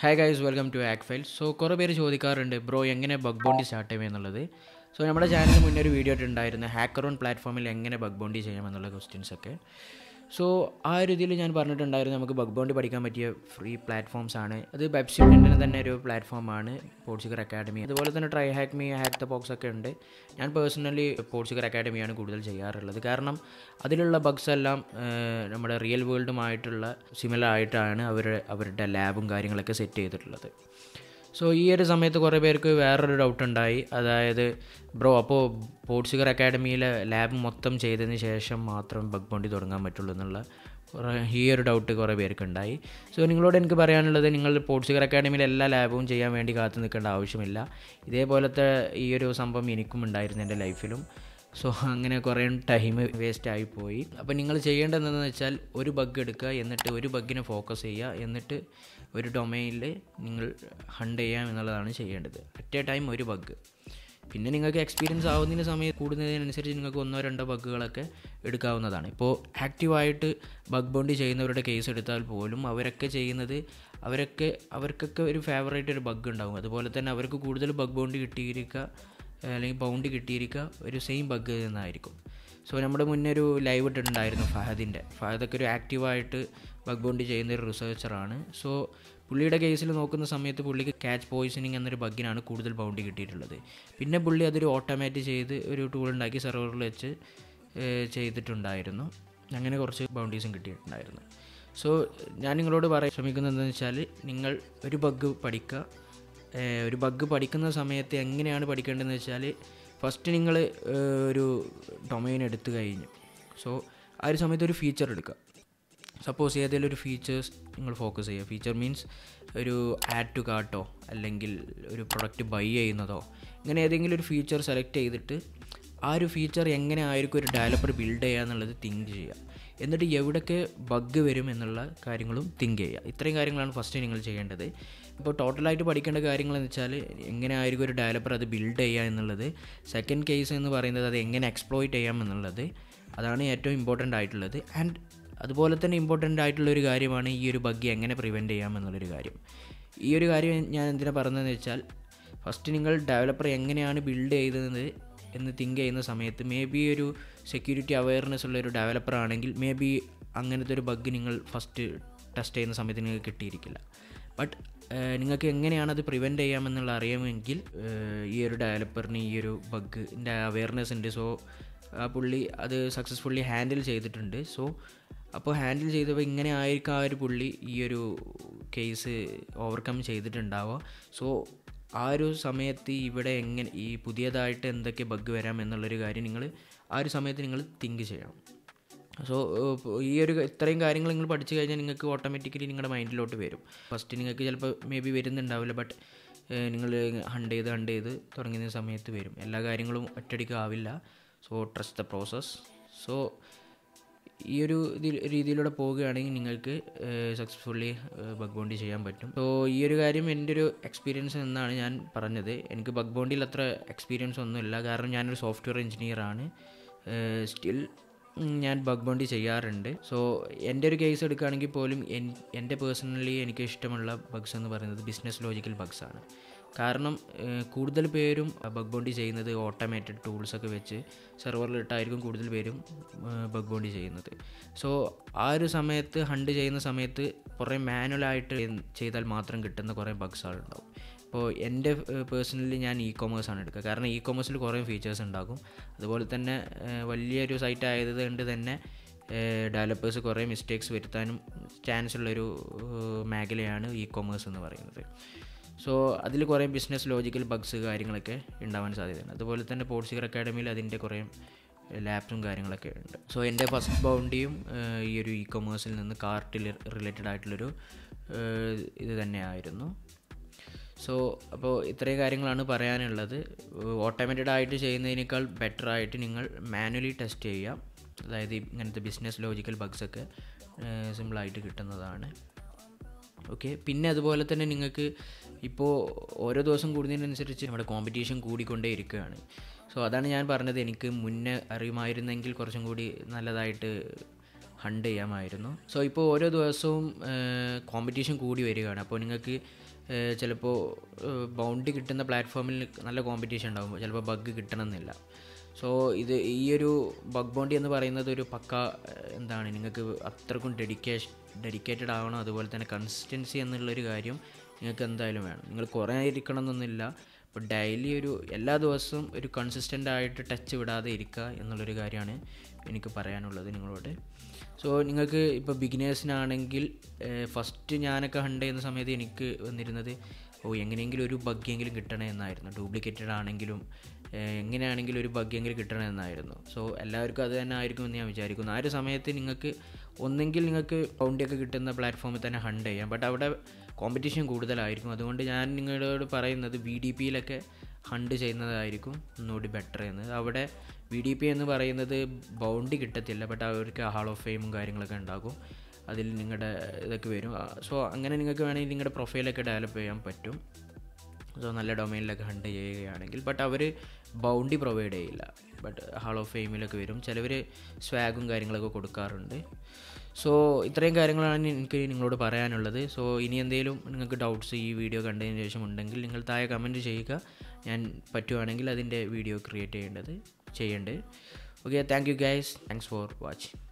hi guys welcome to hack file so കുറേ പേര് ചോദിക്കാറുണ്ട് ബ്രോ എങ്ങനെ ബഗ് ബോണ്ടി സ്റ്റാർട്ട് ചെയ്യാം എന്നുള്ളത് സോ നമ്മുടെ ചാനലിൽ മുന്നേ ഒരു വീഡിയോ ഇട്ടുണ്ടായിരുന്നു ഹാക്കർ ഓൺ പ്ലാറ്റ്ഫോമിൽ എങ്ങനെ ബഗ് ബോണ്ടി ചെയ്യാം എന്നുള്ള ക്വസ്റ്റ്യൻസ് ഒക്കെ സോ ആ ഒരു ഇതിൽ ഞാൻ പറഞ്ഞിട്ടുണ്ടായിരുന്നു നമുക്ക് ബഗ് ബോണ്ടി പഠിക്കാൻ പറ്റിയ ഫ്രീ പ്ലാറ്റ്ഫോംസ് ആണ് അത് വെബ്സൈറ്റിൻ്റെ തന്നെ ഒരു പ്ലാറ്റ്ഫോമാണ് പോർച്ചുഗർ അക്കാഡമി അതുപോലെ തന്നെ TryHackMe Hack The Box ഒക്കെ ഉണ്ട് ഞാൻ പേഴ്സണലി പോർച്ചുഗർ അക്കാഡമിയാണ് കൂടുതൽ ചെയ്യാറുള്ളത് കാരണം അതിലുള്ള ബഗ്സ് എല്ലാം ഏഹ്, നമ്മുടെ റിയൽ വേൾഡുമായിട്ടുള്ള സിമിലർ ആയിട്ടാണ് അവർ അവരുടെ ലാബും കാര്യങ്ങളൊക്കെ സെറ്റ് ചെയ്തിട്ടുള്ളത് സോ ഈ ഒരു സമയത്ത് കുറേ പേർക്ക് വേറൊരു ഡൗട്ട് ഉണ്ടായി അതായത് ബ്രോ അപ്പോൾ പോർച്ചുഗർ അക്കാഡമിയിലെ ലാബ് മൊത്തം ചെയ്തതിന് ശേഷം മാത്രം ബഗ് ബോണ്ടി തുടങ്ങാൻ പറ്റുള്ളൂ എന്നുള്ള കുറേ ഈ ഒരു ഡൗട്ട് കുറേ പേർക്ക് ഉണ്ടായി സോ നിങ്ങളോട് എനിക്ക് പറയാനുള്ളത് നിങ്ങൾ പോർച്ചുഗർ അക്കാഡമിയിലെ എല്ലാ ലാബും ചെയ്യാൻ വേണ്ടി കാത്തു നിൽക്കേണ്ട ആവശ്യമില്ല ഇതേപോലത്തെ ഈ ഒരു സംഭവം എനിക്കും ഉണ്ടായിരുന്നു എൻ്റെ ലൈഫിലും സോ അങ്ങനെ കുറേ ടൈം വേസ്റ്റ് ആയി പോയി അപ്പോൾ നിങ്ങൾ ചെയ്യേണ്ടതെന്ന് വെച്ചാൽ ഒരു ബഗ് എടുക്കുക എന്നിട്ട് ഒരു ബഗ്ഗിനെ ഫോക്കസ് ചെയ്യുക എന്നിട്ട് ഒരു ഡൊമൈനിൽ നിങ്ങൾ ഹണ്ട് ചെയ്യാം എന്നുള്ളതാണ് ചെയ്യേണ്ടത് അറ്റ് എ ടൈം ഒരു ബഗ് പിന്നെ നിങ്ങൾക്ക് എക്സ്പീരിയൻസ് ആവുന്നതിന് സമയം കൂടുന്നതിനനുസരിച്ച് നിങ്ങൾക്ക് ഒന്നോ രണ്ടോ ബഗ്ഗുകളൊക്കെ എടുക്കാവുന്നതാണ് ഇപ്പോൾ ആക്റ്റീവായിട്ട് ബഗ് ബോണ്ടി ചെയ്യുന്നവരുടെ കേസ് എടുത്താൽ പോലും അവരൊക്കെ ചെയ്യുന്നത് അവരൊക്കെ അവർക്കൊക്കെ ഒരു ഫേവറേറ്റ് ഒരു ബഗ് ഉണ്ടാകും അതുപോലെ തന്നെ അവർക്ക് കൂടുതൽ ബഗ് ബോണ്ടി കിട്ടിയിരിക്കുക അല്ലെങ്കിൽ ബൗണ്ട് കിട്ടിയിരിക്കുക ഒരു സെയിം ബഗ് എന്നായിരിക്കും സോ നമ്മുടെ മുന്നേ ഒരു ലൈവ് ഇട്ടിട്ടുണ്ടായിരുന്നു ഫഹദിൻ്റെ ഫഹദൊക്കെ ഒരു ആക്റ്റീവായിട്ട് ബഗ് ബോണ്ടി ചെയ്യുന്ന ഒരു റിസർച്ചറാണ് സോ പുള്ളിയുടെ കേസിൽ നോക്കുന്ന സമയത്ത് പുള്ളിക്ക് ക്യാച്ച് പോയിസണിങ് എന്നൊരു ബഗ്ഗിനാണ് കൂടുതൽ ബൗണ്ടി കിട്ടിയിട്ടുള്ളത് പിന്നെ പുള്ളി അതൊരു ഓട്ടോമാറ്റ് ചെയ്ത് ഒരു ടൂൾ ഉണ്ടാക്കി സെർവറിൽ വെച്ച് ഏഹ്, ചെയ്തിട്ടുണ്ടായിരുന്നു അങ്ങനെ കുറച്ച് ബൗണ്ടീസും കിട്ടിയിട്ടുണ്ടായിരുന്നു സോ ഞാൻ നിങ്ങളോട് പറയാൻ ശ്രമിക്കുന്നത് എന്താണെന്ന് വെച്ചാൽ നിങ്ങൾ ഒരു ബഗ് പഠിക്കുക ഏഹ് ഒരു ബഗ് പഠിക്കുന്ന സമയത്ത് എങ്ങനെയാണ് പഠിക്കേണ്ടതെന്ന് വെച്ചാൽ ഫസ്റ്റ് നിങ്ങൾ ഒരു ഡൊമൈൻ എടുത്തു കഴിഞ്ഞു സോ ആ ഒരു സമയത്ത് ഒരു ഫീച്ചർ എടുക്കുക സപ്പോസ് ഏതെങ്കിലും ഒരു ഫീച്ചേഴ്സ് നിങ്ങൾ ഫോക്കസ് ചെയ്യുക ഫീച്ചർ മീൻസ് ഒരു ആഡ് ടു കാർട്ടോ അല്ലെങ്കിൽ ഒരു പ്രൊഡക്റ്റ് ബൈ ചെയ്യുന്നതോ ഇങ്ങനെ ഏതെങ്കിലും ഒരു ഫീച്ചർ സെലക്ട് ചെയ്തിട്ട് ആ ഒരു ഫീച്ചർ എങ്ങനെ ആയിരിക്കും ഒരു ഡെവലപ്പർ ബിൽഡ് ചെയ്യുക എന്നുള്ളത് തിങ്ക് ചെയ്യുക എന്നിട്ട് എവിടെയൊക്കെ ബഗ് വരും എന്നുള്ള കാര്യങ്ങളും തിങ്ക് ചെയ്യുക ഇത്രയും കാര്യങ്ങളാണ് ഫസ്റ്റ് നിങ്ങൾ ചെയ്യേണ്ടത് ഇപ്പോൾ ടോട്ടലായിട്ട് പഠിക്കേണ്ട കാര്യങ്ങൾ എന്ന് വെച്ചാൽ എങ്ങനെ ആയിരിക്കും ഒരു ഡെവലപ്പർ അത് ബിൽഡ് ചെയ്യുക എന്നുള്ളത് സെക്കൻഡ് കേസ് എന്ന് പറയുന്നത് അത് എങ്ങനെ എക്സ്പ്ലോയിറ്റ് ചെയ്യാം എന്നുള്ളത് അതാണ് ഏറ്റവും ഇമ്പോർട്ടൻ്റ് ആയിട്ടുള്ളത് ആൻഡ് അതുപോലെ തന്നെ ഇമ്പോർട്ടൻ്റ് ആയിട്ടുള്ള ഒരു കാര്യമാണ് ഈ ഒരു ബഗ് എങ്ങനെ പ്രിവെൻറ്റ് ചെയ്യാം എന്നുള്ളൊരു കാര്യം ഈ ഒരു കാര്യം ഞാൻ എന്തിനാണ് പറഞ്ഞതെന്ന് വെച്ചാൽ ഫസ്റ്റ് നിങ്ങൾ ഡെവലപ്പർ എങ്ങനെയാണ് ബിൽഡ് ചെയ്തത് എന്ന് തിങ്ക് ചെയ്യുന്ന സമയത്ത് മേ ബി ഒരു സെക്യൂരിറ്റി അവയർനെസ് ഉള്ള ഒരു ഡെവലപ്പർ ആണെങ്കിൽ മേ ബി അങ്ങനത്തെ ഒരു ബഗ് നിങ്ങൾ ഫസ്റ്റ് ടെസ്റ്റ് ചെയ്യുന്ന സമയത്ത് നിങ്ങൾക്ക് കിട്ടിയിരിക്കില്ല ബട്ട് നിങ്ങൾക്ക് എങ്ങനെയാണ് അത് പ്രിവെൻറ്റ് ചെയ്യാമെന്നുള്ള അറിയാമെങ്കിൽ ഏഹ്, ഈ ഒരു ഡെവലപ്പറിന് ഈ ഒരു ബഗ്ഗിൻ്റെ അവയർനെസ് ഉണ്ട് സോ ആ പുള്ളി അത് സക്സസ്ഫുള്ളി ഹാൻഡിൽ ചെയ്തിട്ടുണ്ട് സോ അപ്പോൾ ഹാൻഡിൽ ചെയ്തപ്പോൾ ഇങ്ങനെ ആയിരിക്കും ആ ഒരു പുള്ളി ഈ ഒരു കേസ് ഓവർകം ചെയ്തിട്ടുണ്ടാവുക സോ ആ ഒരു സമയത്ത് ഇവിടെ എങ്ങനെ ഈ പുതിയതായിട്ട് എന്തൊക്കെ ബഗ് വരാം എന്നുള്ളൊരു കാര്യം നിങ്ങൾ ആ ഒരു സമയത്ത് നിങ്ങൾ തിങ്ക് ചെയ്യണം സോ ഈ ഒരു ഇത്രയും കാര്യങ്ങൾ നിങ്ങൾ പഠിച്ചു കഴിഞ്ഞാൽ നിങ്ങൾക്ക് ഓട്ടോമാറ്റിക്കലി നിങ്ങളുടെ മൈൻഡിലോട്ട് വരും ഫസ്റ്റ് നിങ്ങൾക്ക് ചിലപ്പോൾ മേ ബി വരുന്നുണ്ടാവില്ല ബട്ട് നിങ്ങൾ ഹണ്ട് ചെയ്ത് ഹണ്ട് ചെയ്ത് തുടങ്ങുന്ന സമയത്ത് വരും എല്ലാ കാര്യങ്ങളും ഒറ്റയടിക്ക് ആവില്ല so trust the process so ഈ ഒരു ഇതിൽ രീതിയിലൂടെ പോവുകയാണെങ്കിൽ നിങ്ങൾക്ക് സക്സസ്ഫുള്ളി ബഗ് ബോണ്ടി ചെയ്യാൻ പറ്റും സോ ഈ ഒരു കാര്യം എൻ്റെ ഒരു എക്സ്പീരിയൻസ് എന്നാണ് ഞാൻ പറഞ്ഞത് എനിക്ക് ബഗ് ബോണ്ടിയിൽ അത്ര എക്സ്പീരിയൻസ് ഒന്നുമില്ല കാരണം ഞാനൊരു സോഫ്റ്റ്വെയർ എഞ്ചിനീയറാണ് സ്റ്റിൽ ഞാൻ ബഗ് ബോണ്ടി ചെയ്യാറുണ്ട് സോ എൻ്റെ ഒരു കേസ് എടുക്കുകയാണെങ്കിൽ പോലും എൻ- എൻ്റെ പേഴ്സണലി എനിക്ക് ഇഷ്ടമുള്ള ബഗ്സ് എന്ന് പറയുന്നത് ബിസിനസ് ലോജിക്കൽ ബഗ്സ് ആണ് കാരണം ഏഹ്, കൂടുതൽ പേരും ബഗ് ബോണ്ടി ചെയ്യുന്നത് ഓട്ടോമേറ്റഡ് ടൂൾസൊക്കെ വെച്ച് സെർവറിലിട്ടായിരിക്കും കൂടുതൽ പേരും ബഗ് ബോണ്ടി ചെയ്യുന്നത് സോ ആ ഒരു സമയത്ത് ഹണ്ട് ചെയ്യുന്ന സമയത്ത് കുറേ മാനുവലായിട്ട് ചെയ്താൽ മാത്രം കിട്ടുന്ന കുറേ ബഗ്സ് ഉണ്ടാവും ഇപ്പോൾ എൻ്റെ പേഴ്സണലി ഞാൻ ഇ കൊമേഴ്സ് ആണ് എടുക്കുക കാരണം ഇ കൊമേഴ്സിൽ കുറേ ഫീച്ചേഴ്സ് ഉണ്ടാകും അതുപോലെ തന്നെ ഏഹ്, വലിയൊരു സൈറ്റ് ആയതുകൊണ്ട് തന്നെ ഡെവലപ്പേഴ്സ് കുറേ മിസ്റ്റേക്സ് വരുത്താനും ചാൻസ് ഉള്ളൊരു ഏഹ്, മേഖലയാണ് ഇ കൊമേഴ്സ് എന്ന് പറയുന്നത് സോ അതിൽ കുറേ ബിസിനസ് ലോജിക്കൽ ബഗ്സ് കാര്യങ്ങളൊക്കെ ഉണ്ടാവാൻ സാധ്യതയുണ്ട് അതുപോലെ തന്നെ പോർച്ചുഗൽ അക്കാഡമിയിൽ അതിൻ്റെ കുറേ ലാപ്സും കാര്യങ്ങളൊക്കെ ഉണ്ട് സോ എൻ്റെ ഫസ്റ്റ് ബൗണ്ടിയും ഏഹ്, ഈ ഒരു ഇ കൊമേഴ്സിൽ നിന്ന് കാർട്ടിൽ റിലേറ്റഡ് ആയിട്ടുള്ളൊരു ഏഹ്, ഇത് തന്നെയായിരുന്നു സോ അപ്പോൾ ഇത്രയും കാര്യങ്ങളാണ് പറയാനുള്ളത് ഓട്ടോമേറ്റഡ് ആയിട്ട് ചെയ്യുന്നതിനേക്കാൾ ബെറ്റർ ആയിട്ട് നിങ്ങൾ മാനുവലി ടെസ്റ്റ് ചെയ്യുക അതായത് ഇങ്ങനത്തെ ബിസിനസ് ലോജിക്കൽ ബഗ്സ് ഒക്കെ സിമ്പിളായിട്ട് കിട്ടുന്നതാണ് ഓക്കെ പിന്നെ അതുപോലെ തന്നെ നിങ്ങൾക്ക് ഇപ്പോൾ ഓരോ ദിവസം കൂടുന്നതിനനുസരിച്ച് നമ്മുടെ കോമ്പറ്റീഷൻ കൂടിക്കൊണ്ടേ ഇരിക്കുകയാണ് സോ അതാണ് ഞാൻ പറഞ്ഞത് എനിക്ക് മുന്നേ അറിയുമായിരുന്നെങ്കിൽ കുറച്ചും കൂടി നല്ലതായിട്ട് ഹണ്ട് ചെയ്യാമായിരുന്നു സോ ഇപ്പോൾ ഓരോ ദിവസവും കോമ്പറ്റീഷൻ കൂടി വരികയാണ് അപ്പോൾ നിങ്ങൾക്ക് ചിലപ്പോൾ ബൗണ്ടി കിട്ടുന്ന പ്ലാറ്റ്ഫോമിൽ നല്ല കോമ്പറ്റീഷൻ ഉണ്ടാകും ചിലപ്പോൾ ബഗ് കിട്ടണമെന്നില്ല സോ ഇത് ഈ ഒരു ബഗ് ബൗണ്ടി എന്ന് പറയുന്നത് ഒരു പക്ക ഏഹ്, എന്താണ് നിങ്ങൾക്ക് അത്രക്കും ഡെഡിക്കേഷൻ ഡെഡിക്കേറ്റഡ് ആവണം അതുപോലെ തന്നെ കൺസിസ്റ്റൻസി എന്നുള്ളൊരു കാര്യം നിങ്ങൾക്ക് എന്തായാലും വേണം നിങ്ങൾ കുറേ ഇരിക്കണം എന്നൊന്നുമില്ല ഇപ്പോൾ ഡെയിലി ഒരു എല്ലാ ദിവസവും ഒരു കൺസിസ്റ്റൻ്റ് ആയിട്ട് ടച്ച് വിടാതെ ഇരിക്കുക എന്നുള്ളൊരു കാര്യമാണ് എനിക്ക് പറയാനുള്ളത് നിങ്ങളോട് സോ നിങ്ങൾക്ക് ഇപ്പോൾ ബിഗിനേഴ്സിനാണെങ്കിൽ ഫസ്റ്റ് ഞാനൊക്കെ ഹണ്ട് ചെയ്യുന്ന സമയത്ത് എനിക്ക് വന്നിരുന്നത് ഓ എങ്ങനെയെങ്കിലും ഒരു ബഗ്ഗെങ്കിലും കിട്ടണേ എന്നായിരുന്നു ഡ്യൂപ്ലിക്കേറ്റഡ് ആണെങ്കിലും ഏഹ്, എങ്ങനെയാണെങ്കിലും ഒരു ബഗ്ഗെങ്കിലും കിട്ടണേ എന്നായിരുന്നു സോ എല്ലാവർക്കും അത് തന്നെ ആയിരിക്കും എന്ന് ഞാൻ വിചാരിക്കുന്നു ആ ഒരു സമയത്ത് നിങ്ങൾക്ക് ഒന്നെങ്കിൽ നിങ്ങൾക്ക് ബൗണ്ടിയൊക്കെ കിട്ടുന്ന പ്ലാറ്റ്ഫോമിൽ തന്നെ ഹണ്ട് ചെയ്യാം ബട്ട് അവിടെ കോമ്പറ്റീഷൻ കൂടുതലായിരിക്കും അതുകൊണ്ട് ഞാൻ നിങ്ങളോട് പറയുന്നത് വി ഡി പിയിലൊക്കെ ഹണ്ട് ചെയ്യുന്നതായിരിക്കും ഒന്നുകൂടി ബെറ്റർ എന്ന് അവിടെ വി ഡി പി എന്ന് പറയുന്നത് ബൗണ്ടി കിട്ടത്തില്ല ബട്ട് അവർക്ക് ഹാൾ ഓഫ് ഫെയിമും കാര്യങ്ങളൊക്കെ ഉണ്ടാകും അതിൽ നിങ്ങളുടെ ഇതൊക്കെ വരും സോ അങ്ങനെ നിങ്ങൾക്ക് വേണമെങ്കിൽ നിങ്ങളുടെ പ്രൊഫൈലൊക്കെ ഡെവലപ്പ് ചെയ്യാൻ പറ്റും സോ നല്ല ഡൊമൈനിലൊക്കെ ഹണ്ട് ചെയ്യുകയാണെങ്കിൽ ബട്ട് അവർ ബൗണ്ടി പ്രൊവൈഡ് ചെയ്യില്ല ബട്ട് ഹാൾ ഓഫ് ഫെയിമിലൊക്കെ വരും ചിലവർ സ്വാഗും കാര്യങ്ങളൊക്കെ കൊടുക്കാറുണ്ട് സോ ഇത്രയും കാര്യങ്ങളാണ് എനിക്ക് നിങ്ങളോട് പറയാനുള്ളത് സോ ഇനി എന്തെങ്കിലും നിങ്ങൾക്ക് ഡൗട്ട്സ് ഈ വീഡിയോ കണ്ടതിന് ശേഷം ഉണ്ടെങ്കിൽ നിങ്ങൾ താഴെ കമൻറ്റ് ചെയ്യുക ഞാൻ പറ്റുവാണെങ്കിൽ അതിൻ്റെ വീഡിയോ ക്രിയേറ്റ് ചെയ്യേണ്ടത് ചെയ്യേണ്ടത് okay thank you guys thanks for watching